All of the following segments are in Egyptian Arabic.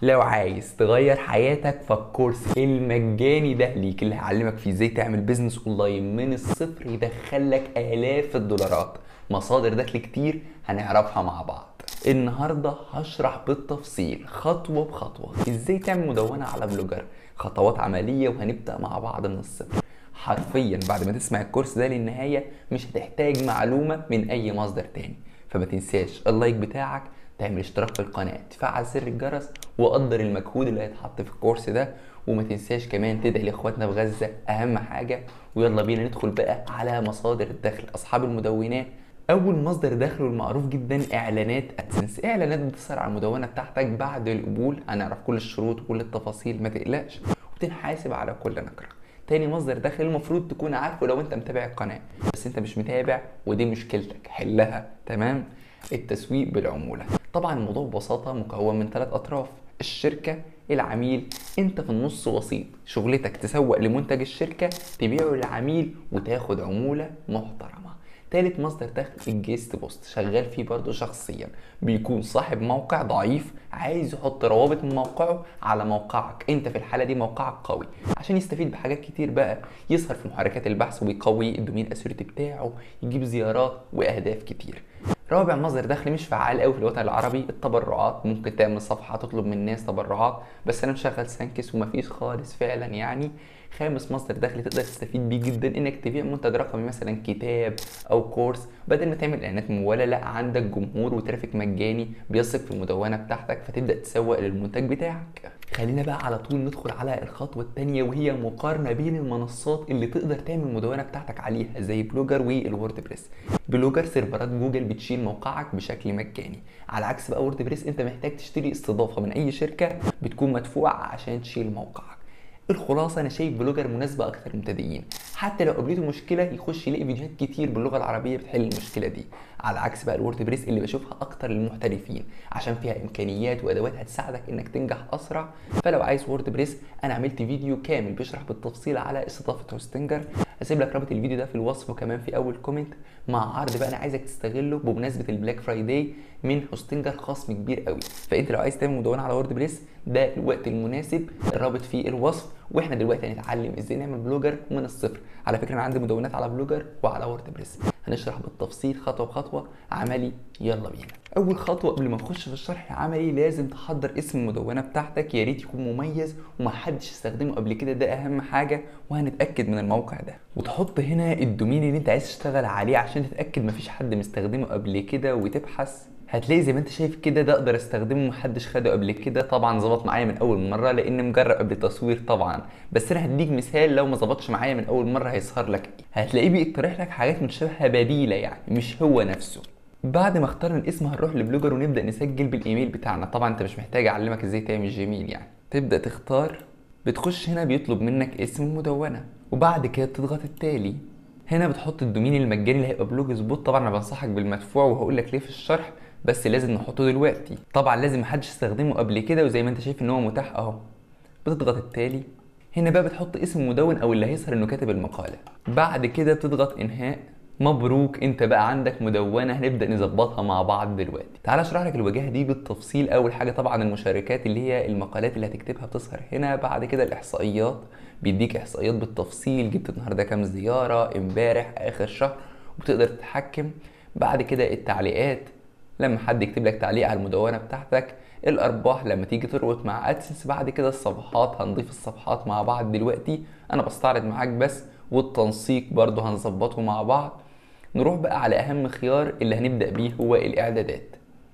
لو عايز تغير حياتك فالكورس المجاني ده ليك اللي هيعلمك فيه ازاي تعمل بيزنس اونلاين من الصفر يدخلك الاف الدولارات مصادر دخل كتير هنعرفها مع بعض النهارده هشرح بالتفصيل خطوه بخطوه ازاي تعمل مدونه على بلوجر خطوات عمليه وهنبدا مع بعض من الصفر حرفيا بعد ما تسمع الكورس ده للنهايه مش هتحتاج معلومه من اي مصدر تاني فما تنساش اللايك بتاعك تعمل اشتراك في القناه تفعل زر الجرس وقدر المجهود اللي هيتحط في الكورس ده وما تنساش كمان تدعي لاخواتنا في غزه اهم حاجه ويلا بينا ندخل بقى على مصادر الدخل اصحاب المدونات اول مصدر دخل والمعروف جدا اعلانات ادسنس اعلانات بتظهر على المدونه بتاعتك بعد القبول هنعرف كل الشروط وكل التفاصيل ما تقلقش وتنحاسب على كل نكره تاني مصدر دخل المفروض تكون عارفه لو انت متابع القناه بس انت مش متابع ودي مشكلتك حلها تمام التسويق بالعموله طبعا الموضوع ببساطه مكون من ثلاث اطراف الشركه العميل انت في النص وسيط شغلتك تسوق لمنتج الشركه تبيعه للعميل وتاخد عموله محترمه تالت مصدر دخل الجيست بوست شغال فيه برضه شخصيا بيكون صاحب موقع ضعيف عايز يحط روابط من موقعه على موقعك انت في الحاله دي موقعك قوي عشان يستفيد بحاجات كتير بقى يظهر في محركات البحث ويقوي الدومين اسيورتي بتاعه يجيب زيارات واهداف كتير رابع مصدر دخل مش فعال قوي في الوطن العربي التبرعات ممكن تعمل صفحه تطلب من الناس تبرعات بس انا مشغل سانكس ومفيش خالص فعلا يعني خامس مصدر دخل تقدر تستفيد بيه جدا انك تبيع منتج رقمي مثلا كتاب او كورس بدل ما تعمل اعلانات مموله لا عندك جمهور وترافيك مجاني بيثق في المدونه بتاعتك فتبدا تسوق للمنتج بتاعك خلينا بقى على طول ندخل على الخطوه الثانيه وهي مقارنه بين المنصات اللي تقدر تعمل المدونه بتاعتك عليها زي بلوجر والووردبريس بلوجر سيرفرات جوجل بتشيل موقعك بشكل مجاني على عكس بقى ووردبريس انت محتاج تشتري استضافه من اي شركه بتكون مدفوعه عشان تشيل موقعك الخلاصه انا شايف بلوجر مناسبه اكتر للمبتدئين حتى لو قابلته مشكله يخش يلاقي فيديوهات كتير باللغه العربيه بتحل المشكله دي على عكس بقى الووردبريس اللي بشوفها اكتر للمحترفين عشان فيها امكانيات وادوات هتساعدك انك تنجح اسرع فلو عايز ووردبريس انا عملت فيديو كامل بيشرح بالتفصيل على استضافه هوستنجر هسيب لك رابط الفيديو ده في الوصف وكمان في اول كومنت مع عرض بقى انا عايزك تستغله بمناسبه البلاك فرايداي من هوستنجر خصم كبير قوي فانت لو عايز تعمل مدونه على ووردبريس ده الوقت المناسب الرابط في الوصف واحنا دلوقتي هنتعلم ازاي نعمل بلوجر من الصفر على فكره انا عندي مدونات على بلوجر وعلى ووردبريس هنشرح بالتفصيل خطوه بخطوه عملي يلا بينا اول خطوه قبل ما نخش في الشرح العملي لازم تحضر اسم المدونه بتاعتك يا ريت يكون مميز ومحدش استخدمه قبل كده ده اهم حاجه وهنتاكد من الموقع ده وتحط هنا الدومين اللي انت عايز تشتغل عليه عشان تتاكد مفيش حد مستخدمه قبل كده وتبحث هتلاقي زي ما انت شايف كده ده اقدر استخدمه محدش خده قبل كده طبعا ظبط معايا من اول مره لان مجرب قبل التصوير طبعا بس انا هديك مثال لو ما ظبطش معايا من اول مره هيظهر لك ايه هتلاقيه بيقترح لك حاجات متشابهه بديله يعني مش هو نفسه بعد ما اخترنا الاسم هنروح لبلوجر ونبدا نسجل بالايميل بتاعنا طبعا انت مش محتاج اعلمك ازاي تعمل جيميل يعني تبدا تختار بتخش هنا بيطلب منك اسم المدونه وبعد كده تضغط التالي هنا بتحط الدومين المجاني اللي هيبقى بلوج سبوت طبعا انا بنصحك بالمدفوع وهقول لك ليه في الشرح بس لازم نحطه دلوقتي طبعا لازم محدش استخدمه قبل كده وزي ما انت شايف ان هو متاح اهو بتضغط التالي هنا بقى بتحط اسم المدون او اللي هيظهر انه كاتب المقاله بعد كده بتضغط انهاء مبروك انت بقى عندك مدونه هنبدا نظبطها مع بعض دلوقتي تعال اشرح لك الواجهه دي بالتفصيل اول حاجه طبعا المشاركات اللي هي المقالات اللي هتكتبها بتظهر هنا بعد كده الاحصائيات بيديك احصائيات بالتفصيل جبت النهارده كام زياره امبارح اخر شهر وبتقدر تتحكم بعد كده التعليقات لما حد يكتب لك تعليق على المدونه بتاعتك الارباح لما تيجي تربط مع ادسنس بعد كده الصفحات هنضيف الصفحات مع بعض دلوقتي انا بستعرض معاك بس والتنسيق برضو هنظبطه مع بعض نروح بقى على اهم خيار اللي هنبدا بيه هو الاعدادات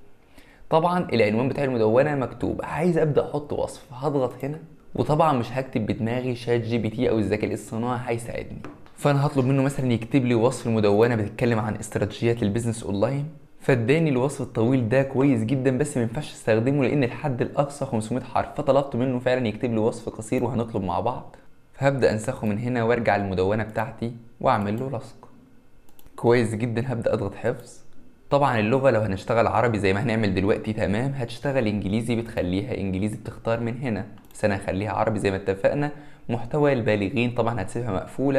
طبعا العنوان بتاع المدونه مكتوب عايز ابدا احط وصف هضغط هنا وطبعا مش هكتب بدماغي شات جي بي تي او الذكاء الاصطناعي هيساعدني فانا هطلب منه مثلا يكتب لي وصف المدونه بتتكلم عن استراتيجيات البيزنس اونلاين فاداني الوصف الطويل ده كويس جدا بس ما ينفعش استخدمه لان الحد الاقصى 500 حرف فطلبت منه فعلا يكتب لي وصف قصير وهنطلب مع بعض فهبدا انسخه من هنا وارجع المدونه بتاعتي واعمل له لصق كويس جدا هبدا اضغط حفظ طبعا اللغه لو هنشتغل عربي زي ما هنعمل دلوقتي تمام هتشتغل انجليزي بتخليها انجليزي بتختار من هنا بس انا هخليها عربي زي ما اتفقنا محتوى البالغين طبعا هتسيبها مقفوله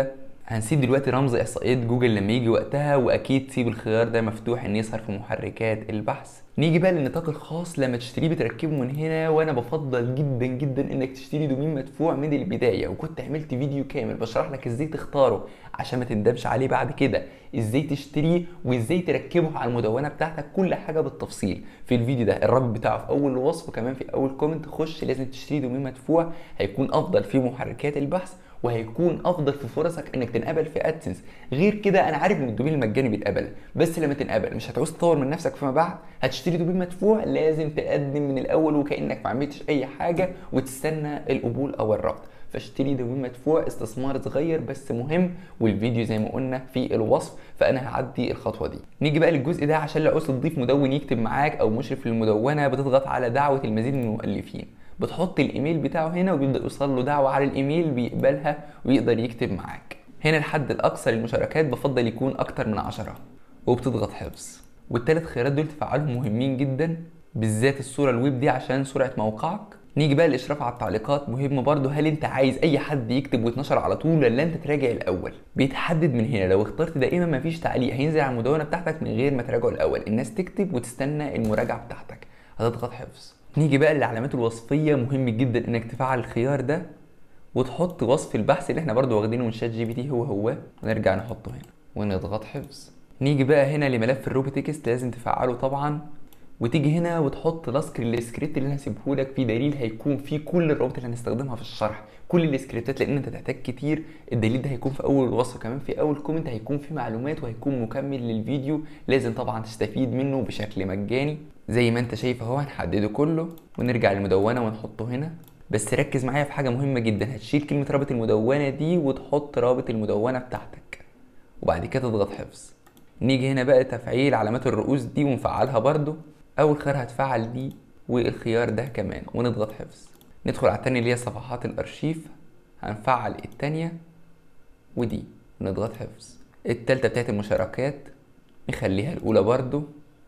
هنسيب دلوقتي رمز احصائيات جوجل لما يجي وقتها واكيد تسيب الخيار ده مفتوح ان يظهر في محركات البحث نيجي بقى للنطاق الخاص لما تشتريه بتركبه من هنا وانا بفضل جدا جدا انك تشتري دومين مدفوع من البدايه وكنت عملت فيديو كامل بشرح لك ازاي تختاره عشان ما تندمش عليه بعد كده ازاي تشتريه وازاي تركبه على المدونه بتاعتك كل حاجه بالتفصيل في الفيديو ده الرابط بتاعه في اول الوصف وكمان في اول كومنت خش لازم تشتري دومين مدفوع هيكون افضل في محركات البحث وهيكون افضل في فرصك انك تنقبل في ادسنس غير كده انا عارف ان الدومين المجاني بيتقبل بس لما تنقبل مش هتعوز تطور من نفسك فيما بعد هتشتري دومين مدفوع لازم تقدم من الاول وكانك ما عملتش اي حاجه وتستنى القبول او الرفض فاشتري دومين مدفوع استثمار صغير بس مهم والفيديو زي ما قلنا في الوصف فانا هعدي الخطوه دي نيجي بقى للجزء ده عشان لو عاوز تضيف مدون يكتب معاك او مشرف للمدونه بتضغط على دعوه المزيد من المؤلفين بتحط الايميل بتاعه هنا وبيبدا يوصل له دعوه على الايميل بيقبلها ويقدر يكتب معاك هنا الحد الاقصى للمشاركات بفضل يكون اكتر من عشرة وبتضغط حفظ والثلاث خيارات دول تفعلهم مهمين جدا بالذات الصوره الويب دي عشان سرعه موقعك نيجي بقى الاشراف على التعليقات مهم برضو هل انت عايز اي حد يكتب ويتنشر على طول ولا انت تراجع الاول بيتحدد من هنا لو اخترت دائما مفيش تعليق هينزل على المدونه بتاعتك من غير ما تراجعه الاول الناس تكتب وتستنى المراجعه بتاعتك هتضغط حفظ نيجي بقى للعلامات الوصفيه مهم جدا انك تفعل الخيار ده وتحط وصف البحث اللي احنا برضو واخدينه من شات جي بي تي هو هو ونرجع نحطه هنا ونضغط حفظ نيجي بقى هنا لملف الروبوتكست لازم تفعله طبعا وتيجي هنا وتحط لاسك للسكريبت اللي انا هسيبه لك في دليل هيكون فيه كل الروابط اللي هنستخدمها في الشرح كل السكريبتات لان انت تحتاج كتير الدليل ده هيكون في اول الوصف كمان في اول كومنت هيكون فيه معلومات وهيكون مكمل للفيديو لازم طبعا تستفيد منه بشكل مجاني زي ما انت شايف اهو هنحدده كله ونرجع للمدونه ونحطه هنا بس ركز معايا في حاجه مهمه جدا هتشيل كلمه رابط المدونه دي وتحط رابط المدونه بتاعتك وبعد كده تضغط حفظ نيجي هنا بقى تفعيل علامات الرؤوس دي ونفعلها برضو اول خيار هتفعل دي والخيار ده كمان ونضغط حفظ ندخل على التانية اللي هي صفحات الارشيف هنفعل التانية ودي ونضغط حفظ التالتة بتاعت المشاركات نخليها الاولى برضو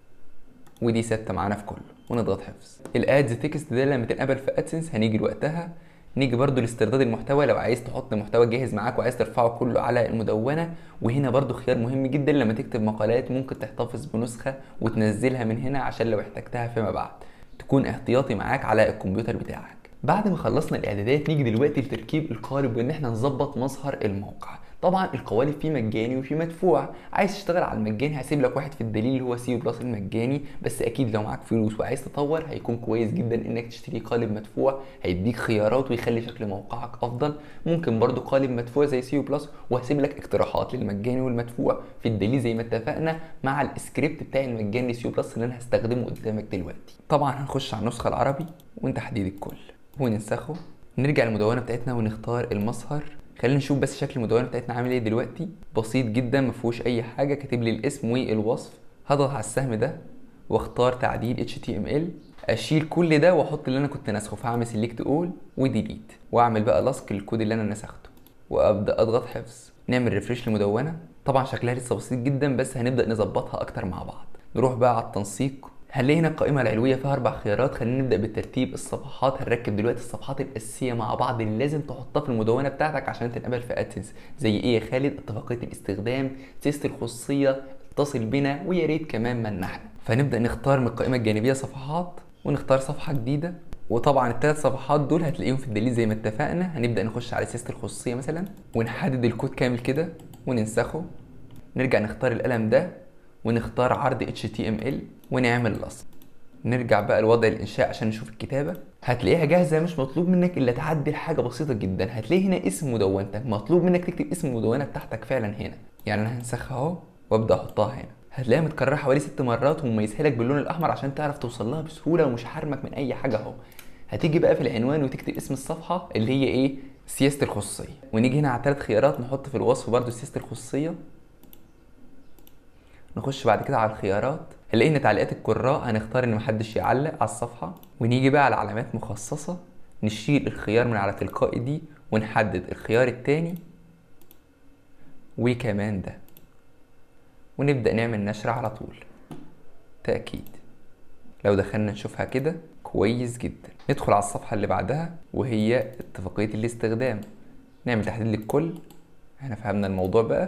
ودي ثابته معانا في كله ونضغط حفظ الادز تكست ده لما تنقبل في ادسنس هنيجي لوقتها نيجي برضو لاسترداد المحتوى لو عايز تحط محتوى جاهز معاك وعايز ترفعه كله على المدونه وهنا برضو خيار مهم جدا لما تكتب مقالات ممكن تحتفظ بنسخه وتنزلها من هنا عشان لو احتجتها فيما بعد تكون احتياطي معاك على الكمبيوتر بتاعك بعد ما خلصنا الاعدادات نيجي دلوقتي لتركيب القالب وان احنا نظبط مظهر الموقع طبعا القوالب فيه مجاني وفيه مدفوع عايز تشتغل على المجاني هسيب لك واحد في الدليل اللي هو سي بلس المجاني بس اكيد لو معاك فلوس وعايز تطور هيكون كويس جدا انك تشتري قالب مدفوع هيديك خيارات ويخلي شكل موقعك افضل ممكن برضو قالب مدفوع زي سي بلس وهسيب لك اقتراحات للمجاني والمدفوع في الدليل زي ما اتفقنا مع السكريبت بتاع المجاني سي بلس اللي انا هستخدمه قدامك دلوقتي طبعا هنخش على النسخه العربي وتحديد الكل وننسخه نرجع للمدونه بتاعتنا ونختار المظهر خلينا نشوف بس شكل المدونه بتاعتنا عامل ايه دلوقتي بسيط جدا ما فيهوش اي حاجه كاتب لي الاسم والوصف هضغط على السهم ده واختار تعديل HTML اشيل كل ده واحط اللي انا كنت ناسخه فهعمل سيلكت اول وديليت واعمل بقى لاسك للكود اللي انا نسخته وابدا اضغط حفظ نعمل ريفريش للمدونه طبعا شكلها لسه بسيط جدا بس هنبدا نظبطها اكتر مع بعض نروح بقى على التنسيق هنلاقي هنا القائمة العلوية فيها أربع خيارات خلينا نبدأ بالترتيب الصفحات هنركب دلوقتي الصفحات الأساسية مع بعض اللي لازم تحطها في المدونة بتاعتك عشان تنقبل في أدسنس زي إيه يا خالد اتفاقية الاستخدام سيست الخصوصية اتصل بنا ويا ريت كمان منحنا فنبدأ نختار من القائمة الجانبية صفحات ونختار صفحة جديدة وطبعا الثلاث صفحات دول هتلاقيهم في الدليل زي ما اتفقنا هنبدأ نخش على سيست الخصوصية مثلا ونحدد الكود كامل كده وننسخه نرجع نختار القلم ده ونختار عرض HTML ونعمل لصق نرجع بقى لوضع الانشاء عشان نشوف الكتابه هتلاقيها جاهزه مش مطلوب منك الا تعدل حاجه بسيطه جدا هتلاقي هنا اسم مدونتك مطلوب منك تكتب اسم المدونه بتاعتك فعلا هنا يعني انا هنسخها اهو وابدا احطها هنا هتلاقيها متكرره حوالي ست مرات ومميزها لك باللون الاحمر عشان تعرف توصل لها بسهوله ومش حارمك من اي حاجه اهو هتيجي بقى في العنوان وتكتب اسم الصفحه اللي هي ايه سياسه الخصوصيه ونيجي هنا على ثلاث خيارات نحط في الوصف برده سياسه الخصوصيه نخش بعد كده على الخيارات هنلاقي ان تعليقات القراء هنختار ان محدش يعلق على الصفحه ونيجي بقى على علامات مخصصه نشيل الخيار من على تلقائي دي ونحدد الخيار التاني وكمان ده ونبدا نعمل نشر على طول تاكيد لو دخلنا نشوفها كده كويس جدا ندخل على الصفحه اللي بعدها وهي اتفاقيه الاستخدام نعمل تحديد للكل احنا فهمنا الموضوع بقى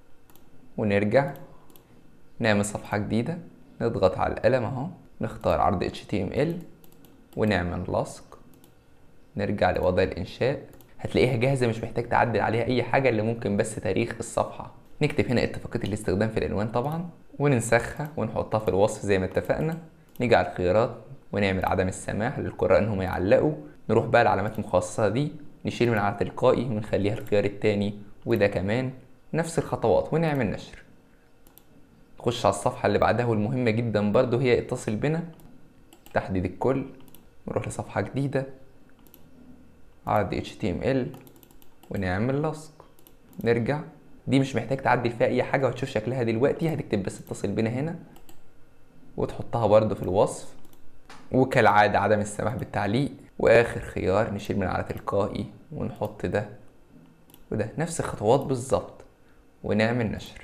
ونرجع نعمل صفحة جديدة نضغط على القلم اهو نختار عرض HTML ونعمل لصق نرجع لوضع الإنشاء هتلاقيها جاهزة مش محتاج تعدل عليها أي حاجة اللي ممكن بس تاريخ الصفحة نكتب هنا اتفاقية الاستخدام في العنوان طبعا وننسخها ونحطها في الوصف زي ما اتفقنا نيجي على الخيارات ونعمل عدم السماح للقراء انهم يعلقوا نروح بقى العلامات المخصصة دي نشيل من على تلقائي ونخليها الخيار التاني وده كمان نفس الخطوات ونعمل نشر نخش على الصفحة اللي بعدها والمهمة جدا برضو هي اتصل بنا تحديد الكل نروح لصفحة جديدة عرض HTML ونعمل لصق نرجع دي مش محتاج تعدل فيها اي حاجة وهتشوف شكلها دلوقتي هتكتب بس اتصل بنا هنا وتحطها برضو في الوصف وكالعادة عدم السماح بالتعليق واخر خيار نشيل من على تلقائي ونحط ده وده نفس الخطوات بالظبط ونعمل نشر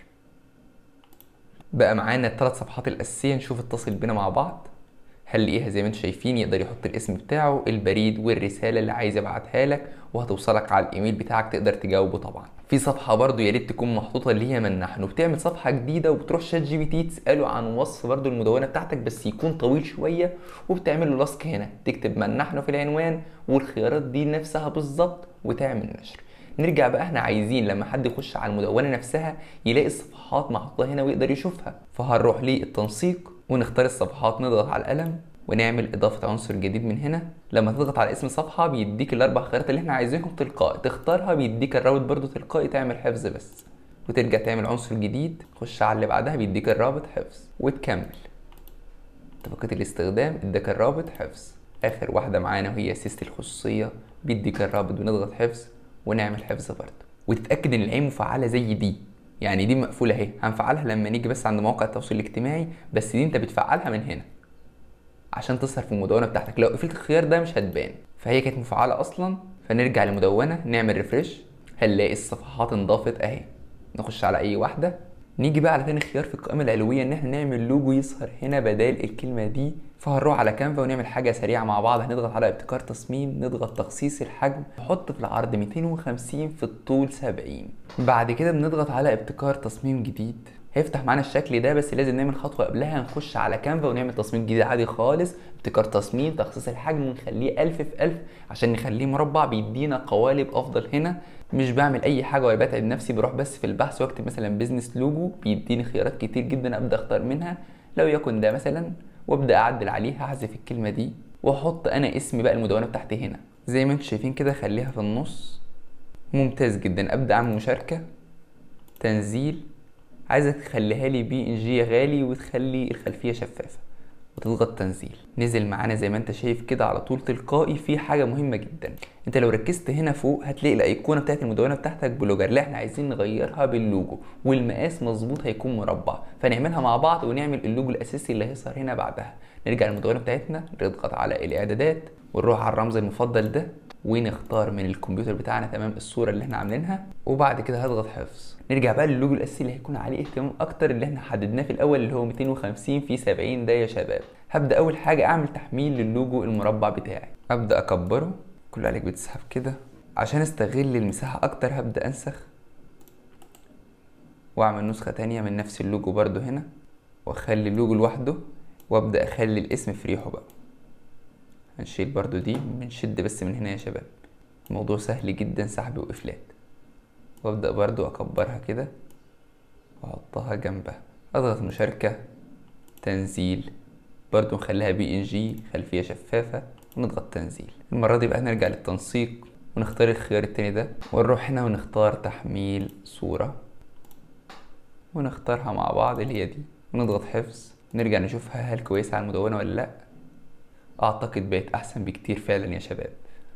بقى معانا الثلاث صفحات الاساسيه نشوف اتصل بنا مع بعض هنلاقيها زي ما انتم شايفين يقدر يحط الاسم بتاعه البريد والرساله اللي عايز يبعتها لك وهتوصلك على الايميل بتاعك تقدر تجاوبه طبعا في صفحه برضو يا ريت تكون محطوطه اللي هي من نحن وبتعمل صفحه جديده وبتروح شات جي بي تي تساله عن وصف برضو المدونه بتاعتك بس يكون طويل شويه وبتعمل له لاسك هنا تكتب من نحن في العنوان والخيارات دي نفسها بالظبط وتعمل نشر نرجع بقى احنا عايزين لما حد يخش على المدونه نفسها يلاقي الصفحات محطوطه هنا ويقدر يشوفها فهنروح للتنسيق ونختار الصفحات نضغط على القلم ونعمل اضافه عنصر جديد من هنا لما تضغط على اسم صفحه بيديك الاربع خيارات اللي احنا عايزينهم تلقائي تختارها بيديك الرابط برضو تلقائي تعمل حفظ بس وترجع تعمل عنصر جديد خش على اللي بعدها بيديك الرابط حفظ وتكمل اتفاقية الاستخدام اداك الرابط حفظ اخر واحده معانا وهي سياسه الخصوصيه بيديك الرابط ونضغط حفظ ونعمل حفظ برضه وتتاكد ان العين مفعله زي دي يعني دي مقفوله اهي هنفعلها لما نيجي بس عند مواقع التواصل الاجتماعي بس دي انت بتفعلها من هنا عشان تظهر في المدونه بتاعتك لو قفلت الخيار ده مش هتبان فهي كانت مفعله اصلا فنرجع للمدونه نعمل ريفرش هنلاقي الصفحات انضافت اهي نخش على اي واحده نيجي بقى على تاني خيار في القائمه العلويه ان احنا نعمل لوجو يظهر هنا بدال الكلمه دي فهنروح على كانفا ونعمل حاجه سريعه مع بعض هنضغط على ابتكار تصميم نضغط تخصيص الحجم نحط في العرض 250 في الطول 70 بعد كده بنضغط على ابتكار تصميم جديد هيفتح معانا الشكل ده بس لازم نعمل خطوه قبلها نخش على كانفا ونعمل تصميم جديد عادي خالص ابتكار تصميم تخصيص الحجم ونخليه 1000 في 1000 عشان نخليه مربع بيدينا قوالب افضل هنا مش بعمل اي حاجه ولا بتعب نفسي بروح بس في البحث واكتب مثلا بيزنس لوجو بيديني خيارات كتير جدا ابدا اختار منها لو يكن ده مثلا وابدا اعدل عليها احذف الكلمه دي واحط انا اسمي بقى المدونه بتاعتي هنا زي ما انتم شايفين كده خليها في النص ممتاز جدا ابدا اعمل مشاركه تنزيل عايزك تخليها لي بي ان جي غالي وتخلي الخلفيه شفافه وتضغط تنزيل نزل معانا زي ما انت شايف كده على طول تلقائي في حاجه مهمه جدا انت لو ركزت هنا فوق هتلاقي الايقونه بتاعت المدونه بتاعتك بلوجر لا احنا عايزين نغيرها باللوجو والمقاس مظبوط هيكون مربع فنعملها مع بعض ونعمل اللوجو الاساسي اللي هيظهر هنا بعدها نرجع للمدونه بتاعتنا نضغط على الاعدادات ونروح على الرمز المفضل ده ونختار من الكمبيوتر بتاعنا تمام الصوره اللي احنا عاملينها وبعد كده هضغط حفظ نرجع بقى للوجو الاساسي اللي هيكون عليه اهتمام اكتر اللي احنا حددناه في الاول اللي هو 250 في 70 ده يا شباب هبدا اول حاجه اعمل تحميل للوجو المربع بتاعي ابدا اكبره كل عليك بتسحب كده عشان استغل المساحه اكتر هبدا انسخ واعمل نسخه تانية من نفس اللوجو برضو هنا واخلي اللوجو لوحده وابدا اخلي الاسم في ريحه بقى هنشيل برضو دي بنشد بس من هنا يا شباب الموضوع سهل جدا سحب وقفلات وابدا برضو اكبرها كده واحطها جنبها اضغط مشاركة تنزيل برضو نخليها بي ان جي خلفية شفافة ونضغط تنزيل المرة دي بقى نرجع للتنسيق ونختار الخيار التاني ده ونروح هنا ونختار تحميل صورة ونختارها مع بعض اللي هي دي ونضغط حفظ نرجع نشوفها هل كويسة على المدونة ولا لأ أعتقد بقت أحسن بكتير فعلا يا شباب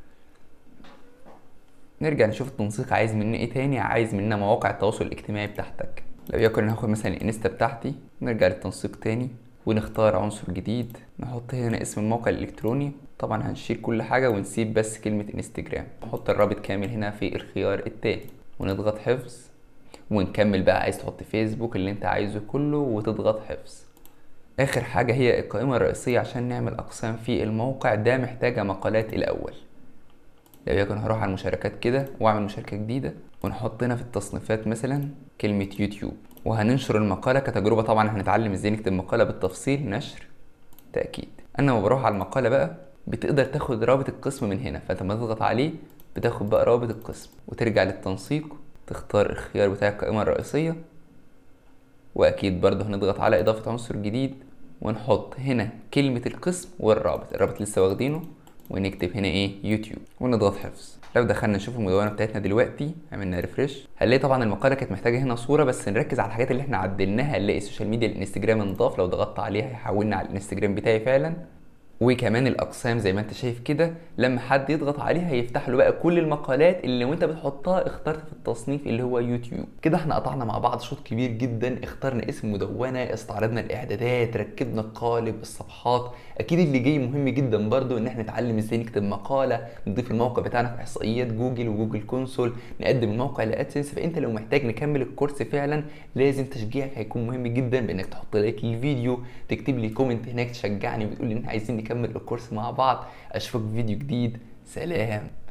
نرجع نشوف التنسيق عايز مننا ايه تاني عايز مننا مواقع التواصل الاجتماعي بتاعتك لو يكن ناخد مثلا الانستا بتاعتي نرجع للتنسيق تاني ونختار عنصر جديد نحط هنا اسم الموقع الالكتروني طبعا هنشيل كل حاجة ونسيب بس كلمة انستجرام نحط الرابط كامل هنا في الخيار التاني ونضغط حفظ ونكمل بقى عايز تحط فيسبوك اللي انت عايزه كله وتضغط حفظ اخر حاجة هي القائمة الرئيسية عشان نعمل اقسام في الموقع ده محتاجة مقالات الاول لو يكن هروح على المشاركات كده واعمل مشاركه جديده ونحط هنا في التصنيفات مثلا كلمه يوتيوب وهننشر المقاله كتجربه طبعا هنتعلم ازاي نكتب مقاله بالتفصيل نشر تاكيد انا لما بروح على المقاله بقى بتقدر تاخد رابط القسم من هنا فانت لما تضغط عليه بتاخد بقى رابط القسم وترجع للتنسيق تختار الخيار بتاع القائمه الرئيسيه واكيد برضه هنضغط على اضافه عنصر جديد ونحط هنا كلمة القسم والرابط الرابط لسه واخدينه ونكتب هنا ايه يوتيوب ونضغط حفظ لو دخلنا نشوف المدونة بتاعتنا دلوقتي عملنا ريفرش هنلاقي طبعا المقالة كانت محتاجة هنا صورة بس نركز على الحاجات اللي احنا عدلناها هنلاقي السوشيال ميديا الانستجرام انضاف لو ضغطت عليها هيحولنا على الانستجرام بتاعي فعلا وكمان الاقسام زي ما انت شايف كده لما حد يضغط عليها هيفتح له بقى كل المقالات اللي وانت بتحطها اخترت في التصنيف اللي هو يوتيوب كده احنا قطعنا مع بعض شوط كبير جدا اخترنا اسم مدونه استعرضنا الاعدادات ركبنا القالب الصفحات اكيد اللي جاي مهم جدا برضو ان احنا نتعلم ازاي نكتب مقاله نضيف الموقع بتاعنا في احصائيات جوجل وجوجل كونسول نقدم الموقع لادسنس فانت لو محتاج نكمل الكورس فعلا لازم تشجيعك هيكون مهم جدا بانك تحط لايك للفيديو تكتب لي كومنت هناك تشجعني وتقول لي ان احنا عايزين نكمل الكورس مع بعض اشوفك في فيديو جديد سلام